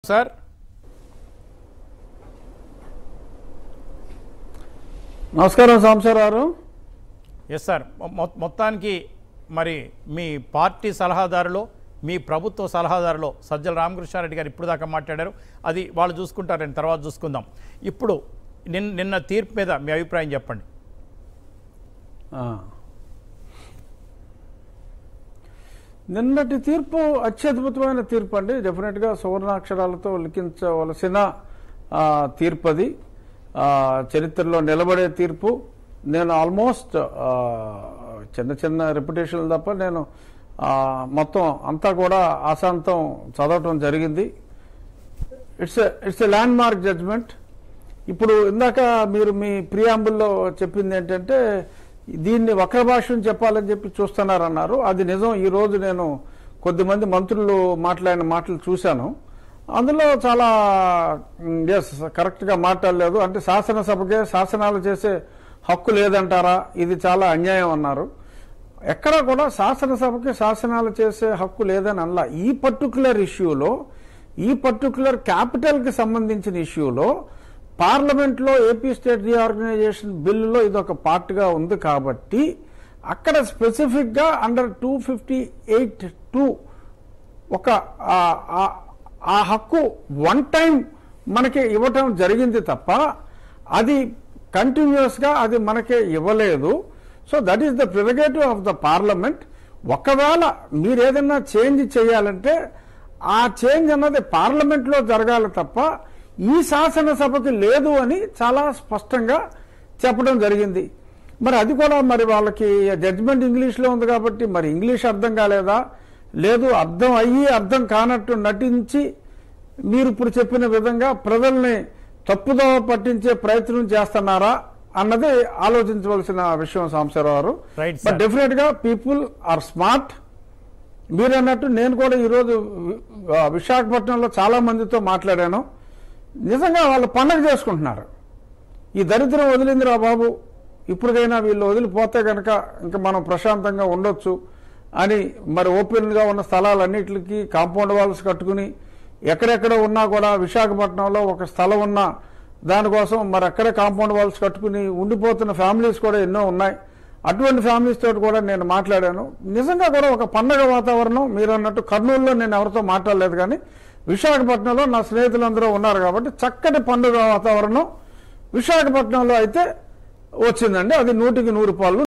Sir నమస్కారం Sambasivarao yes sir మొ- మొత్తానికి మరి మీ పార్టీ సలహాదారులో మీ ప్రభుత్వ సలహాదారులో సజ్జల రామకృష్ణారెడ్డి గారు ఇప్పుడు దాకా మాట్లాడారు అది వాళ్ళు చూసుకుంటారని తర్వాత చూసుకుందాం ఇప్పుడు నిన్న నిన్న తీర్పు మీద మీ అభిప్రాయం చెప్పండి నిన్నటి తీర్పు అత్యద్భుతమైన తీర్పు అండి డెఫినెట్గా సువర్ణాక్షరాలతో లిఖించవలసిన ఆ, తీర్పు అది ఆ, చరిత్రలో నిలబడే తీర్పు నేను ఆల్మోస్ట్ ఆ, చిన్న చిన్న రెప్యుటేషన్లు తప్ప నేను ఆ, మొత్తం అంతా కూడా ఆశాంతం చదవటం జరిగింది it's it's a landmark judgement ఇప్పుడు ఇందాక మీరు మీ ప్రియాంబుల్లో చెప్పింది ఏంటంటే దీన్ని వక్ర భాషను చెప్పాలని చెప్పి చూస్తున్నారన్నారు అది నిజం ఈ రోజు నేను కొద్దిమంది మంత్రులు మాట్లాడిన మాటలు చూశాను అందులో చాలా ఎస్ కరెక్ట్గా మాట్లాడలేదు అంటే శాసనసభకే శాసనాలు చేసే హక్కు లేదంటారా ఇది చాలా అన్యాయం అన్నారు ఎక్కడ కూడా శాసనసభకి శాసనాలు చేసే హక్కు లేదని అనలా ఈ పర్టికులర్ ఇష్యూలో ఈ పర్టికులర్ క్యాపిటల్కి సంబంధించిన ఇష్యూలో పార్లమెంట్లో ఏపీ స్టేట్ రీఆర్గనైజేషన్ బిల్లులో ఇది ఒక పార్ట్గా ఉంది కాబట్టి అక్కడ స్పెసిఫిక్గా under two fifty eight two ఒక ఆ- ఆ- ఆ హక్కు వన్ టైం మనకి ఇవ్వటం జరిగింది తప్ప అది కంటిన్యూస్ గా అది మనకి ఇవ్వలేదు so that is the prerogative of the parliament ఒకవేళ మీరు ఏదైనా చేంజ్ చేయాలంటే ఆ చేంజ్ అన్నది పార్లమెంట్ లో జరగాలి తప్ప ఈ శాసనసభకి లేదు అని చాలా స్పష్టంగా చెప్పడం జరిగింది మరి అది కూడా మరి వాళ్ళకి జడ్జిమెంట్ ఇంగ్లీష్లో ఉంది కాబట్టి మరి ఇంగ్లీష్ అర్థం కాలేదా లేదు అర్థం అయ్యి అర్థం కానట్టు నటించి మీరు ఇప్పుడు చెప్పిన విధంగా ప్రజల్ని తప్పుదోవ పట్టించే ప్రయత్నం చేస్తున్నారా అన్నది ఆలోచించవలసిన విషయం సాంబశివరావు గారు Right, sir. బట్ డెఫినెట్ గా పీపుల్ ఆర్ స్మార్ట్ మీరు అన్నట్టు నేను కూడా ఈరోజు వి- ఆ, విశాఖపట్నంలో చాలా మందితో మాట్లాడాను నిజంగా వాళ్ళు పండగ చేసుకుంటున్నారు ఈ దరిద్రం వదిలిందిరా బాబు ఇప్పటికైనా వీళ్ళు వదిలిపోతే కనుక ఇంకా మనం ప్రశాంతంగా ఉండొచ్చు అని మరి ఓపెన్గా ఉన్న స్థలాలన్నిటికీ కాంపౌండ్ వాల్స్ కట్టుకుని ఎక్కడెక్కడ ఉన్నా కూడా విశాఖపట్నంలో ఒక స్థలం ఉన్నా దానికోసం మరి అక్కడే కాంపౌండ్ వాల్స్ కట్టుకుని ఉండిపోతున్న ఫ్యామిలీస్ కూడా ఎన్నో ఉన్నాయి అటువంటి ఫ్యామిలీస్ తోటి కూడా నేను మాట్లాడాను నిజంగా కూడా ఒక పండగ వాతావరణం మీరు అన్నట్టు కర్నూలులో నేను ఎవరితో మాట్లాడలేదు కానీ విశాఖపట్నంలో నా స్నేహితులందరూ ఉన్నారు కాబట్టి చక్కటి పండుగ వాతావరణం విశాఖపట్నంలో అయితే వచ్చిందండి అది నూటికి నూరు పాలు